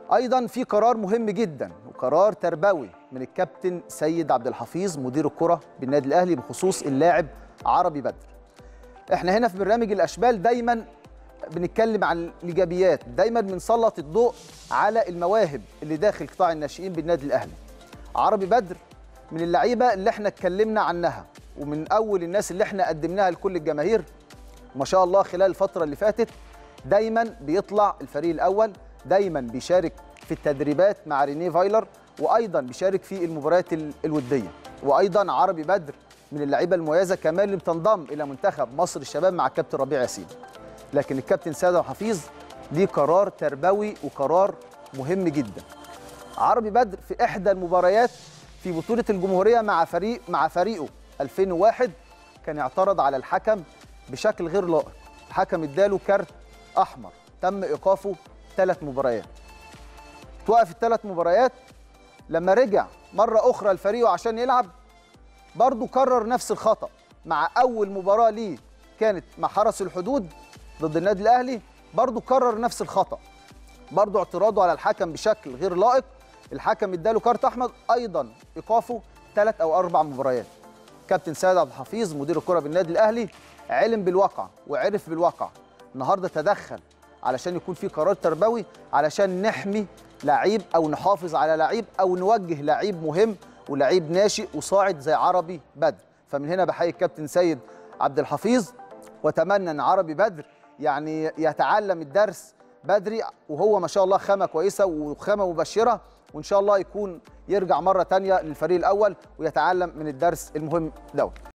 ايضا في قرار مهم جدا وقرار تربوي من الكابتن سيد عبد الحفيظ مدير الكره بالنادي الاهلي بخصوص اللاعب عربي بدر احنا هنا في برنامج الاشبال دايما بنتكلم عن الايجابيات دايما بنسلط الضوء على المواهب اللي داخل قطاع الناشئين بالنادي الاهلي عربي بدر من اللعيبه اللي احنا اتكلمنا عنها ومن اول الناس اللي احنا قدمناها لكل الجماهير ما شاء الله خلال الفتره اللي فاتت دايما بيطلع الفريق الاول دايما بيشارك في التدريبات مع رينيه فايلر وايضا بيشارك في المباريات ال- الوديه وايضا عربي بدر من اللعيبه المميزه كمان اللي بتنضم الى منتخب مصر الشباب مع الكابتن ربيع ياسين لكن الكابتن ساده وحفيظ ليه قرار تربوي وقرار مهم جدا عربي بدر في احدى المباريات في بطوله الجمهوريه مع فريق مع فريقه 2001 كان اعترض على الحكم بشكل غير لائق الحكم اداله كارت احمر تم ايقافه ثلاث مباريات توقف الثلاث مباريات لما رجع مره اخرى لفريقه عشان يلعب برضه كرر نفس الخطا مع اول مباراه ليه كانت مع حرس الحدود ضد النادي الاهلي برضه كرر نفس الخطا برضه اعتراضه على الحكم بشكل غير لائق الحكم اداله كارت احمر ايضا ايقافه ثلاث او اربع مباريات كابتن سيد عبد الحفيظ مدير الكره بالنادي الاهلي علم بالواقع وعرف بالواقع النهارده تدخل علشان يكون في قرار تربوي علشان نحمي لعيب او نحافظ على لعيب او نوجه لعيب مهم ولعيب ناشئ وصاعد زي عربي بدر فمن هنا بحيي الكابتن سيد عبد الحفيظ واتمنى ان عربي بدر يعني يتعلم الدرس بدري وهو ما شاء الله خامه كويسه وخامه مبشره وان شاء الله يكون يرجع مره تانية للفريق الاول ويتعلم من الدرس المهم دوت